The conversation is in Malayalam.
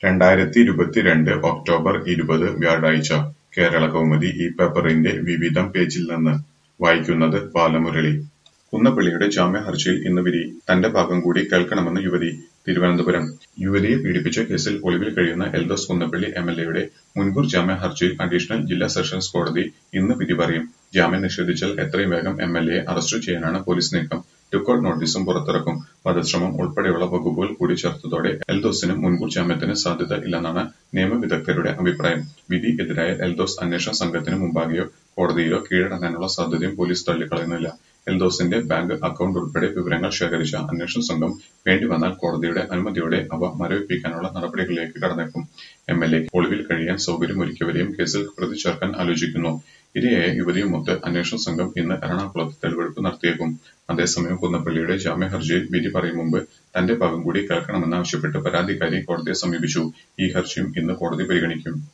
രണ്ടായിരത്തി ഇരുപത്തിരണ്ട് ഒക്ടോബർ ഇരുപത് വ്യാഴാഴ്ച കേരളകൗമുദി ഈ പേപ്പറിന്റെ വിവിധം പേജിൽ നിന്ന് വായിക്കുന്നത് ബാലമുരളി കുന്നപ്പിള്ളിയുടെ ജാമ്യഹർജിയിൽ ഇന്ന് വിധി തന്റെ ഭാഗം കൂടി കേൾക്കണമെന്ന് യുവതി തിരുവനന്തപുരം യുവതിയെ പീഡിപ്പിച്ച കേസിൽ ഒളിവിൽ കഴിയുന്ന എൽദോസ് കുന്നപ്പിള്ളി എംഎൽഎയുടെ മുൻകൂർ ജാമ്യ ഹർജിയിൽ അഡീഷണൽ ജില്ലാ സെഷൻസ് കോടതി ഇന്ന് വിധി പറയും ജാമ്യം നിഷേധിച്ചാൽ എത്രയും വേഗം എംഎൽഎയെ അറസ്റ്റ് ചെയ്യാനാണ് പോലീസ് നീക്കം ലുക്കൌട്ട് നോട്ടീസും പുറത്തിറക്കും വധശ്രമം ഉൾപ്പെടെയുള്ള വകുപ്പുകൾ കൂടി ചേർത്തതോടെ എൽദോസിന് മുൻകൂർ ജാമ്യത്തിന് സാധ്യത ഇല്ലെന്നാണ് നിയമവിദഗ്ധരുടെ അഭിപ്രായം വിധി എതിരായ എൽദോസ് അന്വേഷണ സംഘത്തിന് മുമ്പാകെയോ കോടതിയിലോ കീഴടങ്ങാനുള്ള സാധ്യതയും പോലീസ് തള്ളിക്കളയുന്നില്ല എൽദോസിന്റെ ബാങ്ക് അക്കൗണ്ട് ഉൾപ്പെടെ വിവരങ്ങൾ ശേഖരിച്ച അന്വേഷണ സംഘം വേണ്ടിവന്നാൽ കോടതിയുടെ അനുമതിയോടെ അവ മരവിപ്പിക്കാനുള്ള നടപടികളിലേക്ക് കടന്നേക്കും എംഎൽഎക്ക് ഒളിവിൽ കഴിയാൻ സൗകര്യമൊരുക്കിയവരെയും കേസിൽ പ്രതി ചേർക്കാൻ ആലോചിക്കുന്നു ഇരയായ യുവതിയുമൊത്ത് അന്വേഷണ സംഘം ഇന്ന് എറണാകുളത്ത് തെളിവെടുപ്പ് നടത്തിയേക്കും അതേസമയം കുന്നപ്പള്ളിയുടെ ജാമ്യ ഹർജിയിൽ വിധി പറയും മുമ്പ് തന്റെ ഭാഗം കൂടി കേൾക്കണമെന്നാവശ്യപ്പെട്ട് പരാതിക്കാരി കോടതിയെ സമീപിച്ചു ഈ ഹർജിയും ഇന്ന് കോടതി പരിഗണിക്കും